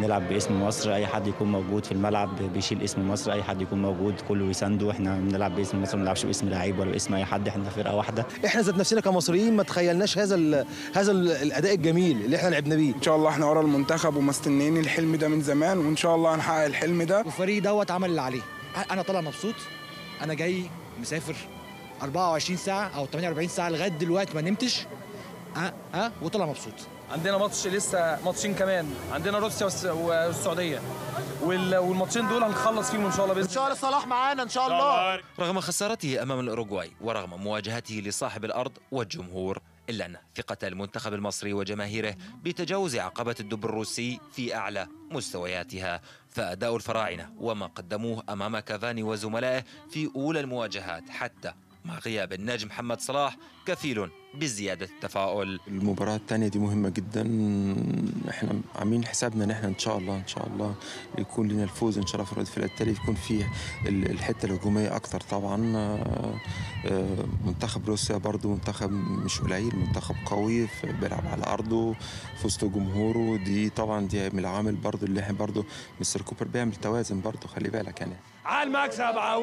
بنلعب باسم مصر اي حد يكون موجود في الملعب بيشيل اسم مصر اي حد يكون موجود كله يسانده احنا بنلعب باسم مصر ما بنلعبش باسم لعيب ولا باسم اي حد احنا فرقه واحده احنا ذات نفسنا كمصريين ما تخيلناش هذا ال هذا ال الاداء الجميل اللي احنا لعبنا بيه ان شاء الله احنا ورا المنتخب ومستنيين الحلم ده من زمان وان شاء الله هنحقق الحلم ده والفريق دوت عمل اللي عليه انا طالع مبسوط انا جاي مسافر 24 ساعه او 48 ساعه لغايه دلوقتي ما نمتش ها ها وطلع مبسوط عندنا ماتش لسه ماتشين كمان عندنا روسيا والس- والسعوديه وال- والماتشين دول هنخلص فيهم ان شاء الله باذن ان شاء الله صلاح معانا ان شاء الله رغم خسارته أمام الأوروغواي ورغم مواجهته لصاحب الأرض والجمهور إلا أن ثقة المنتخب المصري وجماهيره بتجاوز عقبة الدب الروسي في أعلى مستوياتها فأداء الفراعنة وما قدموه أمام كافاني وزملائه في أولى المواجهات حتى مع غياب النجم محمد صلاح كفيل بزيادة التفاؤل المباراة التانية دي مهمة جدا احنا عاملين حسابنا ان احنا ان شاء الله ان شاء الله يكون لنا الفوز ان شاء الله في الفريق التالي يكون فيه ال- الحتة الهجومية اكتر طبعا آه، آه، منتخب روسيا برضو منتخب مش قليل منتخب قوي في- بيلعب على ارضه في وسط جمهوره دي طبعا دي من العوامل برضو اللي احنا برضو مستر كوبر بيعمل توازن برضو خلي بالك يعني على المكسب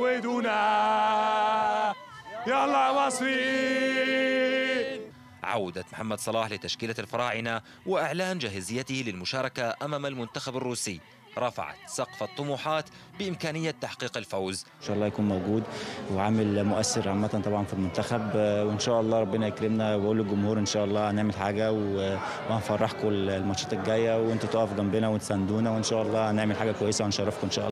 عودونا يلا يا مصريين عودة محمد صلاح لتشكيلة الفراعنة وإعلان جاهزيته للمشاركة أمام المنتخب الروسي رفعت سقف الطموحات بإمكانية تحقيق الفوز ان شاء الله يكون موجود وعامل مؤثر عامه طبعا في المنتخب آه، وان شاء الله ربنا يكرمنا واقول للجمهور ان شاء الله هنعمل حاجه و- وهنفرحكم الماتشات الجايه وانتوا تقفوا جنبنا وتساندونا وان شاء الله هنعمل حاجه كويسه ونشرفكم ان شاء الله